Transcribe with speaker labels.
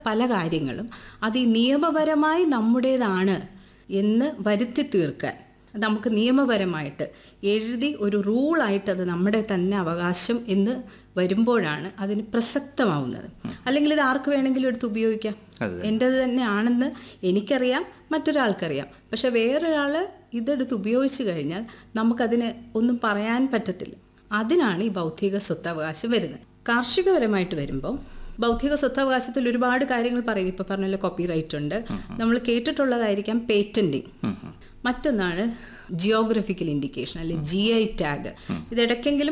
Speaker 1: പല കാര്യങ്ങളും അത് ഈ നിയമപരമായി നമ്മുടേതാണ് എന്ന് വരുത്തി തീർക്കാൻ നമുക്ക് നിയമപരമായിട്ട് എഴുതി ഒരു റൂളായിട്ട് അത് നമ്മുടെ തന്നെ അവകാശം എന്ന് വരുമ്പോഴാണ് അതിന് പ്രസക്തമാവുന്നത് അല്ലെങ്കിൽ ഇത് ആർക്ക് വേണമെങ്കിലും എടുത്ത് ഉപയോഗിക്കാം
Speaker 2: അതെ.
Speaker 1: എൻ്റെത് തന്നെ ആണെന്ന് എനിക്കറിയാം മറ്റൊരാൾക്കറിയാം പക്ഷെ വേറൊരാൾ ഇതെടുത്ത് ഉപയോഗിച്ച് കഴിഞ്ഞാൽ നമുക്കതിന് ഒന്നും പറയാൻ പറ്റത്തില്ല അതിനാണ് ഈ ബൗദ്ധിക സ്വത്തവകാശം വരുന്നത് കാർഷികപരമായിട്ട് വരുമ്പോൾ ബൗദ്ധിക സ്വത്തവകാശത്തിൽ ഒരുപാട് കാര്യങ്ങൾ പറയും ഇപ്പൊ പറഞ്ഞല്ലോ കോപ്പി റൈറ്റ് ഉണ്ട് നമ്മൾ കേട്ടിട്ടുള്ളതായിരിക്കാം പേറ്റന്റിങ് മറ്റൊന്നാണ് ജിയോഗ്രഫിക്കൽ ഇൻഡിക്കേഷൻ അല്ലെ ജി ഐ ടാഗ് ഇത് ഇടയ്ക്കെങ്കിലും